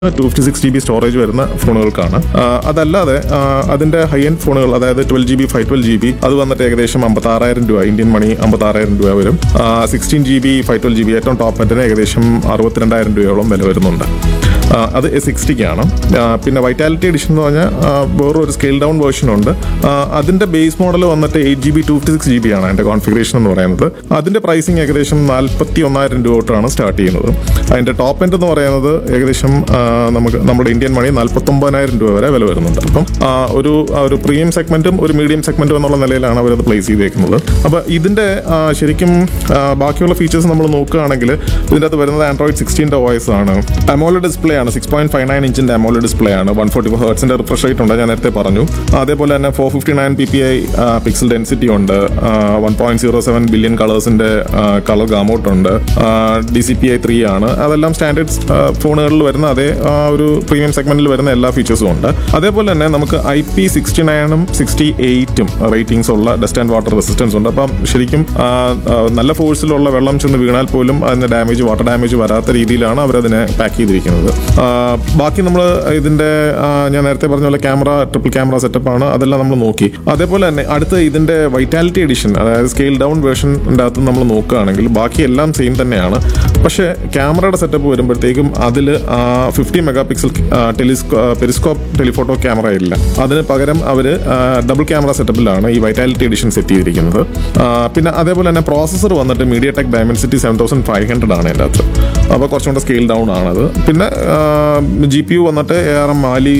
to fifty six G B storage വരുന്ന ഫോണുകൾക്കാണ് ആ, അതല്ലാതെ ആ, അതിന്റെ ഹൈ എൻഡ് ഫോണുകൾ അതായത് twelve G B five twelve G B അത് വന്നിട്ട് ഏകദേശം അമ്പത്താറായിരം രൂപ ഇന്ത്യൻ മണി അമ്പത്താറായിരം രൂപ വരും sixteen G B five twelve G B ഏറ്റവും ടോപ്പ് എൻഡിന് ഏകദേശം അറുപത്തിരണ്ടായിരം രൂപയോളം വില വരുന്നുണ്ട് ആ, അത് സിക്സ്റ്റിക്കാണ് പിന്നെ വൈറ്റാലിറ്റി എഡിഷൻ എന്ന് പറഞ്ഞാൽ ആ, വേറൊരു സ്കെയിൽ ഡൗൺ വേർഷൻ ഉണ്ട് ആ, അതിന്റെ ബേസ് മോഡൽ വന്നിട്ട് eight G B two fifty six G B ആണ് അതിന്റെ കോൺഫിഗറേഷൻ എന്ന് പറയുന്നത് അതിന്റെ പ്രൈസിങ് ഏകദേശം നാൽപ്പത്തി ഒന്നായിരം രൂപ തൊട്ടാണ് സ്റ്റാർട്ട് ചെയ്യുന്നത് അതിന്റെ ടോപ്പ് എൻഡ് എന്ന് പറയുന്നത് ഏകദേശം ആ, നമുക്ക് നമ്മുടെ ഇന്ത്യൻ മണി നാൽപ്പത്തൊമ്പതിനായിരം രൂപ വരെ വില വരുന്നുണ്ട് അപ്പം ആ, ഒരു ആ, ഒരു പ്രീമിയം സെഗ്മെന്റും ഒരു മീഡിയം സെഗ്മെന്റും എന്നുള്ള നിലയിലാണ് അവരത് പ്ലേസ് ചെയ്തേക്കുന്നത് അപ്പോൾ ഇതിന്റെ ആ, ശരിക്കും ആ, ബാക്കിയുള്ള ഫീച്ചേഴ്സ് നമ്മൾ നോക്കുകയാണെങ്കിൽ ഇതിൻ്റെ അകത്ത് വരുന്നത് ആൻഡ്രോയിഡ് സിക്സ്റ്റീൻ്റെ വോയിസ് ആണ് അമോല ഡിസ്പ്ലേ ആണ് സിക്സ് പോയിന്റ് ഫൈവ് നയൻ ഇഞ്ചിന്റെ അമോല ഡിസ്പ്ലേ ആണ് വൺ ഫോർട്ടി ഫോർ ഹേർട്സിന്റെ റിഫ്രഷ് റേറ്റ് ഉണ്ട് ഞാൻ നേരത്തെ പറഞ്ഞു അതേപോലെ തന്നെ four fifty nine P P I pixel density ഉണ്ട് one point zero seven billion കളേഴ്സിന്റെ കളർ ഗാമൗട്ട് ഉണ്ട് D C I P three ആണ് അതെല്ലാം സ്റ്റാൻഡേർഡ് ഫോണുകളിൽ വരുന്ന അതേ ആ, ഒരു പ്രീമിയം സെഗ്മെന്റിൽ വരുന്ന എല്ലാ ഫീച്ചേഴ്സും ഉണ്ട് അതേപോലെ തന്നെ നമുക്ക് ഐ പി സിക്സ്റ്റി നയനും സിക്സ്റ്റി എയ്റ്റും റേറ്റിംഗ്സ് ഉള്ള ഡസ്റ്റ് ആൻഡ് വാട്ടർ റെസിസ്റ്റൻസ് ഉണ്ട് അപ്പം ശരിക്കും ആ, ആ, നല്ല ഫോഴ്സിലുള്ള വെള്ളം ചെന്ന് വീണാൽ പോലും അതിന് ഡാമേജ് വാട്ടർ ഡാമേജ് വരാത്ത രീതിയിലാണ് അവരതിനെ പാക്ക് ചെയ്തിരിക്കുന്നത് ആ, ബാക്കി നമ്മൾ ഇതിന്റെ ആ, ഞാൻ നേരത്തെ പറഞ്ഞ പോലെ ക്യാമറ ട്രിപ്പിൾ ക്യാമറ സെറ്റപ്പ് ആണ് അതെല്ലാം നമ്മൾ നോക്കി അതേപോലെ തന്നെ അടുത്ത ഇതിന്റെ വൈറ്റാലിറ്റി എഡിഷൻ അതായത് സ്കെയിൽ ഡൗൺ വേർഷൻ്റെ അകത്ത് നമ്മൾ നോക്കുകയാണെങ്കിൽ ബാക്കി എല്ലാം സെയിം തന്നെയാണ് പക്ഷേ ക്യാമറയുടെ സെറ്റപ്പ് വരുമ്പോഴത്തേക്കും അതിൽ fifty megapixel telesco periscope telephoto camera ഇല്ല അതിന് പകരം അവർ ഡബിൾ ക്യാമറ സെറ്റപ്പിലാണ് ഈ വൈറ്റാലിറ്റി എഡിഷൻ സെറ്റ് ചെയ്തിരിക്കുന്നത് ആ, പിന്നെ അതേപോലെ തന്നെ പ്രോസസ്സർ വന്നിട്ട് MediaTek Dimensity seven thousand five hundred ആണ് അതിൻ്റെ അകത്ത് അപ്പോൾ കുറച്ചും കൂടെ സ്കെയിൽ ഡൗൺ ആണത് പിന്നെ ജി പി യു വന്നിട്ട് A R M Mali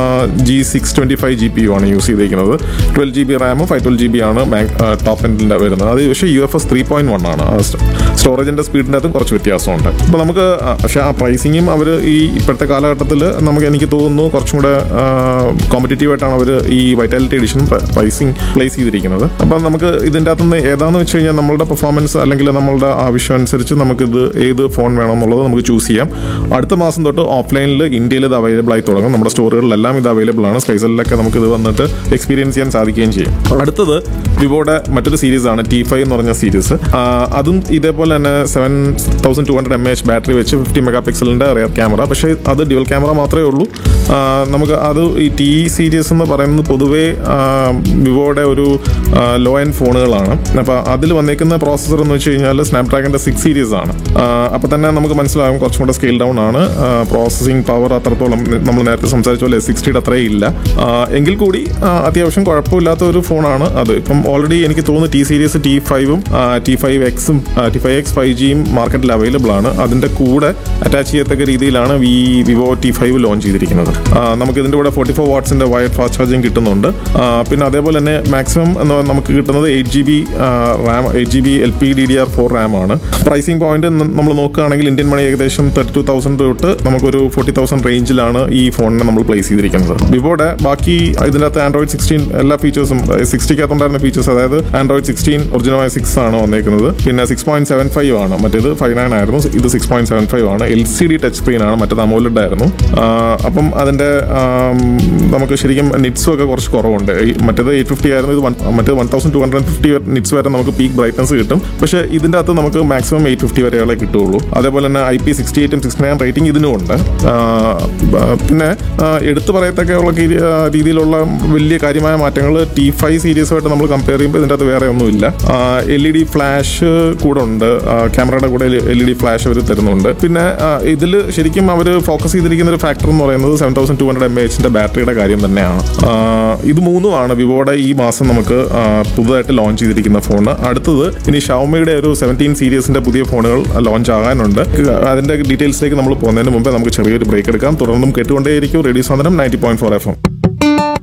G six twenty five G P U ആണ് യൂസ് ചെയ്തിരിക്കുന്നത് ട്വൽവ് ജി ബി റാമും ഫൈവ് ട്വൽവ് ജി ബി ആണ് ടോപ്പ് എൻഡിൻ്റെ വരുന്നത് അത് പക്ഷേ U F S three point one ആണ് സ്റ്റോറേജിൻ്റെ സ്പീഡിൻ്റെ അകത്തും കുറച്ച് വ്യത്യാസമുണ്ട് അപ്പോൾ നമുക്ക് ആ, പക്ഷേ ആ പ്രൈസിങ്ങും അവർ ഈ ഇപ്പോഴത്തെ കാലഘട്ടത്തിൽ നമുക്ക് എനിക്ക് തോന്നുന്നു കുറച്ചും കൂടെ കോമ്പറ്റേറ്റീവ് ആയിട്ടാണ് അവർ ഈ വൈറ്റാലിറ്റി എഡിഷൻ പ്രൈസിങ് പ്ലേസ് ചെയ്തിരിക്കുന്നത് അപ്പം നമുക്ക് ഇതിൻ്റെ അകത്തുനിന്ന് ഏതാണെന്ന് വെച്ച് കഴിഞ്ഞാൽ നമ്മളുടെ പെർഫോമൻസ് അല്ലെങ്കിൽ നമ്മളുടെ ആവശ്യം അനുസരിച്ച് നമുക്കിത് ഏത് ഫോൺ വേണം എന്നുള്ളത് നമുക്ക് ചൂസ് ചെയ്യാം അടുത്ത മാസം തൊട്ട് ഓഫ്ലൈനിൽ ഇന്ത്യയിൽ ഇത് അവൈലബിൾ ആയി തുടങ്ങും നമ്മുടെ സ്റ്റോറുകളിലെല്ലാം ഇത് അവൈലബിൾ ആണ് സ്പൈസലിലൊക്കെ നമുക്ക് ഇത് വന്നിട്ട് എക്സ്പീരിയൻസ് ചെയ്യാൻ സാധിക്കുകയും ചെയ്യും അടുത്തത് വിവോയുടെ മറ്റൊരു സീരീസ് ആണ് ടി ഫൈവ് എന്ന് പറഞ്ഞ സീരീസ് അതും ഇതേപോലെ തന്നെ seven thousand two hundred M H battery വെച്ച് ഫിഫ്റ്റി മെഗാ പിക്സലിന്റെ റിയർ ക്യാമറ പക്ഷേ അത് ഡ്യുവൽ ക്യാമറ മാത്രമേ ഉള്ളൂ ആ, നമുക്ക് അത് ഈ ടി സീരീസ് എന്ന് പറയുന്നത് പൊതുവേ ആ, വിവോയുടെ ഒരു ലോ എൻഡ് ഫോണുകളാണ് അപ്പോൾ അതിൽ വന്നേക്കുന്ന പ്രോസസ്സർ എന്ന് വെച്ച് കഴിഞ്ഞാൽ സ്നാപ്ഡ്രാഗന്റെ സിക്സ് സീരീസ് ആണ് അപ്പോൾ തന്നെ നമുക്ക് മനസ്സിലാകും കുറച്ചും കൂടെ സ്കെയിൽ ഡൗൺ ആണ് പ്രോസസ്സിംഗ് പവർ അത്രത്തോളം നമ്മൾ നേരത്തെ സംസാരിച്ച പോലെ സിക്സ്റ്റിയുടെ അത്രയും ഇല്ല ആ, എങ്കിൽ കൂടി ആ, അത്യാവശ്യം കുഴപ്പമില്ലാത്ത ഒരു ഫോണാണ് അത് ഇപ്പം ഓൾറെഡി എനിക്ക് തോന്നുന്നു ടി സീരീസ് ടി ഫൈവും ടി ഫൈവ് എക്സും ടി ഫൈവ് എക്സ് ഫൈവ് ജിയും മാർക്കറ്റിൽ അവൈലബിൾ ആണ് അതിന്റെ കൂടെ അറ്റാച്ച് ചെയ്യത്തക്ക രീതിയിലാണ് ഈ വിവോ ടി ഫൈവ് ലോഞ്ച് ചെയ്തിരിക്കുന്നത് ആ, നമുക്ക് ഇതിന്റെ കൂടെ ഫോർട്ടി ഫോർ വാട്ട്സിന്റെ വയർ ഫാസ്റ്റ് ചാർജിങ് കിട്ടുന്നുണ്ട് ആ, പിന്നെ അതേപോലെ തന്നെ മാക്സിമം എന്ന് നമുക്ക് കിട്ടുന്നത് eight G B RAM eight G B L P D D R four RAM ആണ് പ്രൈസിംഗ് പോയിന്റ് നമ്മൾ നോക്കുകയാണെങ്കിൽ ഇന്ത്യൻ മണി ഏകദേശം തേർട്ടി ടു തൗസൻഡ് തൊട്ട് നമുക്കൊരു ഫോർട്ടി തൗസൻഡ് റേഞ്ചിലാണ് ഈ ഫോണിനെ നമ്മൾ പ്ലേസ് ചെയ്തിരിക്കുന്നത് വിവോയുടെ ബാക്കി ഇതിനകത്ത് ആൻഡ്രോയിഡ് സിക്സ്റ്റീൻ എല്ലാ ഫീച്ചേഴ്സും സിക്സ്റ്റിക്കകത്തുണ്ടായിരുന്ന ഫീച്ചേഴ്സ് അതായത് ആൻഡ്രോയിഡ് സിക്സ്റ്റീൻ ഒറിജിനലായ സിക്സ് ആണ് വന്നേക്കുന്നത് പിന്നെ സിക്സ് പോയിന്റ് സെവൻ ഫൈവ് ആണ് മറ്റേത് ഫൈവ് നയൻ ആയിരുന്നു ഇത് സിക്സ് പോയിന്റ് സെവൻ ഫൈവ് ആണ് L C D touch screen ആണ് മറ്റേത് അമോലഡ് ആയിരുന്നു ആ, അപ്പം അതിന്റെ ആം, നമുക്ക് ശരിക്കും നിറ്റ്സും ഒക്കെ കുറച്ച് കുറവുണ്ട് ഈ മറ്റേത് എയ്റ്റ് ഫിഫ്റ്റി ആയിരുന്നു ഇത് one- മറ്റേത് one thousand two hundred fifty nits വരെ നമുക്ക് പീക്ക് ബ്രൈറ്റ്നസ് കിട്ടും പക്ഷേ ഇതിന്റെ അകത്ത് നമുക്ക് മാക്സിമം എയ്റ്റ് ഫിഫ്റ്റി വരെയുള്ള കിട്ടുള്ളൂ അതേപോലെ തന്നെ ഐ പി സിക്സ്റ്റി എയ്റ്റും സിക്സ്റ്റി നയൻ റേറ്റിംഗ് ഇതിനും ഉണ്ട് ആ, ബ- പിന്നെ ആ, എടുത്തു പറയത്തക്കെയുള്ള കീ- ആ, രീതിയിലുള്ള വലിയ കാര്യമായ മാറ്റങ്ങൾ ടി ഫൈവ് സീരീസുമായിട്ട് നമ്മൾ കമ്പയർ ചെയ്യുമ്പോൾ ഇതിൻ്റെ അകത്ത് വേറെ ഒന്നുമില്ല എൽ ഇ ഡി ഫ്ലാഷ് കൂടെ ഉണ്ട് ക്യാമറയുടെ കൂടെ എൽ ഇ ഡി ഫ്ലാഷ് അവർ തരുന്നുണ്ട് പിന്നെ ഇതിൽ ശരിക്കും അവർ ഫോക്കസ് ചെയ്തിരിക്കുന്ന ഒരു ഫാക്ടർ എന്ന് പറയുന്നത് seven thousand two hundred M എച്ചിന്റെ ബാറ്ററിയുടെ കാര്യം തന്നെയാണ് ആ, ഇത് മൂന്നുമാണ് വിവോയുടെ ഈ മാസം നമുക്ക് ആ, പുതുതായിട്ട് ലോഞ്ച് ചെയ്തിരിക്കുന്ന ഫോൺ അടുത്തത് ഇനി ഷവമിയുടെ ഒരു സെവൻറ്റീൻ സീരീസിന്റെ പുതിയ ഫോണുകൾ ലോഞ്ച് ആകാനുണ്ട് അതിന്റെ ഡീറ്റെയിൽസിലേക്ക് നമ്മൾ പോകുന്നതിന് മുമ്പേ നമുക്ക് ചെറിയൊരു ബ്രേക്ക് എടുക്കാം തുടർന്നും കേട്ടുകൊണ്ടേയിരിക്കും റേഡിയോ സാധനം ninety point four F M